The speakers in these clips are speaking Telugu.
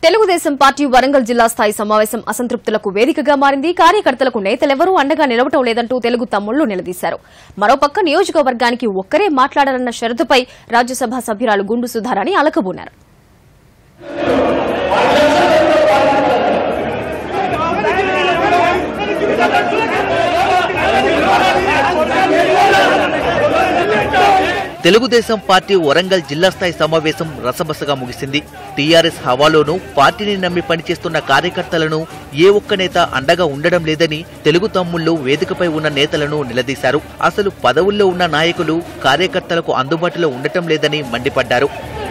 తెలుగుదేశం పార్టీ వరంగల్ జిల్లా స్థాయి సమావేశం అసంతృప్తులకు వేదికగా మారింది కార్యకర్తలకు నేతలెవరూ అండగా నిలవటం లేదంటూ తెలుగు తమ్ముళ్లు నిలదీశారు మరోపక్క నియోజకవర్గానికి ఒక్కరే మాట్లాడాలన్న షరతుపై రాజ్యసభ సభ్యురాలు గుండు సుధారాణి అలకబూనారు తెలుగుదేశం పార్టీ వరంగల్ జిల్లా స్థాయి సమావేశం రసబసగా ముగిసింది టీఆర్ఎస్ హవాలోనూ పార్టీని నమ్మి పనిచేస్తున్న కార్యకర్తలను ఏ ఒక్క నేత అండగా ఉండడం లేదని తెలుగు తమ్ముళ్లు వేదికపై ఉన్న నేతలను నిలదీశారు అసలు పదవుల్లో ఉన్న నాయకులు కార్యకర్తలకు అందుబాటులో ఉండటం లేదని మండిపడ్డారు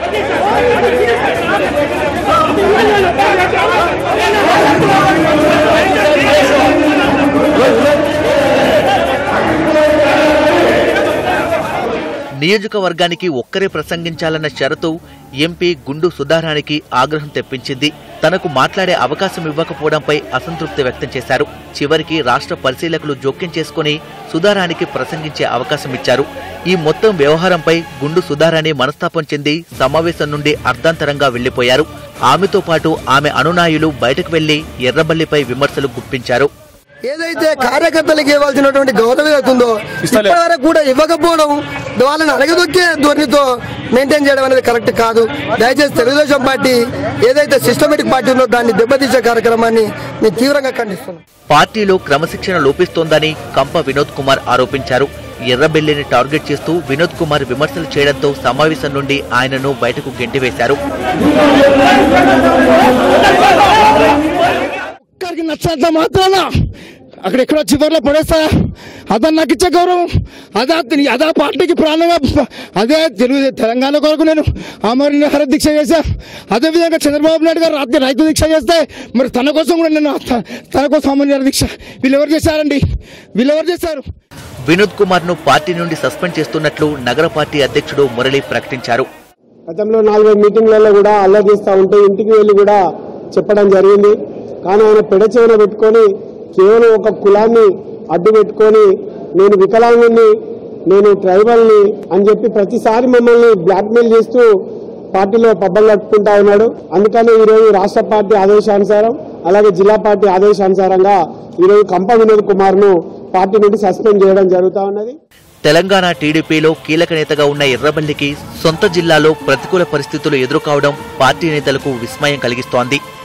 నియోజకవర్గానికి ఒక్కరే ప్రసంగించాలన్న షరతు ఎంపీ గుండు సుధారానికి ఆగ్రహం తెప్పించింది తనకు మాట్లాడే అవకాశం ఇవ్వకపోవడంపై అసంతృప్తి వ్యక్తం చేశారు చివరికి రాష్ట్ర పరిశీలకులు జోక్యం చేసుకుని సుధారానికి ప్రసంగించే అవకాశం ఇచ్చారు ఈ మొత్తం వ్యవహారంపై గుండు సుధారాణి మనస్తాపం చెంది సమావేశం నుండి అర్ధాంతరంగా వెళ్లిపోయారు ఆమెతో పాటు ఆమె అనునాయులు బయటకు వెళ్లి ఎర్రబల్లిపై విమర్శలు గుప్పించారు ఏదైతే కార్యకర్తలకు ఇవ్వాల్సినటువంటి గౌరవం ఉందో ఇప్పటి వరకు కూడా ఇవ్వకపోవడం వాళ్ళని అడగదొక్కే ధోరణితో మెయింటైన్ చేయడం అనేది కరెక్ట్ కాదు దయచేసి తెలుగుదేశం పార్టీ ఏదైతే సిస్టమేటిక్ పార్టీ ఉందో దాన్ని దెబ్బతీసే కార్యక్రమాన్ని నేను తీవ్రంగా ఖండిస్తున్నాను పార్టీలో క్రమశిక్షణ లోపిస్తోందని కంప వినోద్ కుమార్ ఆరోపించారు ఎర్రబెల్లిని టార్గెట్ చేస్తూ వినోద్ కుమార్ విమర్శలు చేయడంతో సమావేశం నుండి ఆయనను బయటకు గెంటివేశారు ఒక్కరికి నచ్చినంత మాత్రాన అక్కడ ఎక్కడో చివరిలో పడేస్తా అదా నాకు ఇచ్చే గౌరవం అదా తిని- అదా పార్టీకి ప్రాణంగా ప- అదే తెలుగు తెలంగాణ కొరకు నేను ఆమరణ నిరాహార దీక్ష చేశా అదేవిధంగా చంద్రబాబు నాయుడు గారు రాత్రి రైతు దీక్ష చేస్తే మరి తన కోసం కూడా నేను త- తన కోసం ఆమరణ నిరాహార దీక్ష వీళ్ళు ఎవరు చేశారండి వీళ్ళు ఎవరు చేశారు వినోద్ కుమార్ ను పార్టీ నుండి సస్పెండ్ చేస్తున్నట్లు నగర పార్టీ అధ్యక్షుడు మురళి ప్రకటించారు గతంలో నాలుగైదు మీటింగ్లలో కూడా అల్లరి చేస్తూ ఉంటే ఇంటికి వెళ్ళి కూడా చెప్పడం జరిగింది కానీ ఆయన పెడచెవిన పెట్టుకొని కేవలం ఒక కులాన్ని అడ్డు పెట్టుకొని నేను వికలాంగుని నేను ట్రైబల్ని అని చెప్పి ప్రతిసారి మమ్మల్ని బ్లాక్మెయిల్ చేస్తూ పార్టీలో పబ్బం కట్టుకుంటా ఉన్నాడు అందుకనే ఈరోజు రాష్ట్ర పార్టీ ఆదేశానుసారం అలాగే జిల్లా పార్టీ ఆదేశానుసారంగా ఈరోజు కంప వినోద్ కుమార్ ను పార్టీ నుండి సస్పెండ్ చేయడం జరుగుతా ఉన్నది తెలంగాణ టీడీపీలో కీలక నేతగా ఉన్న ఎర్రబల్లికి సొంత జిల్లాలో ప్రతికూల పరిస్థితులు ఎదురుకావడం పార్టీ నేతలకు విస్మయం కలిగిస్తోంది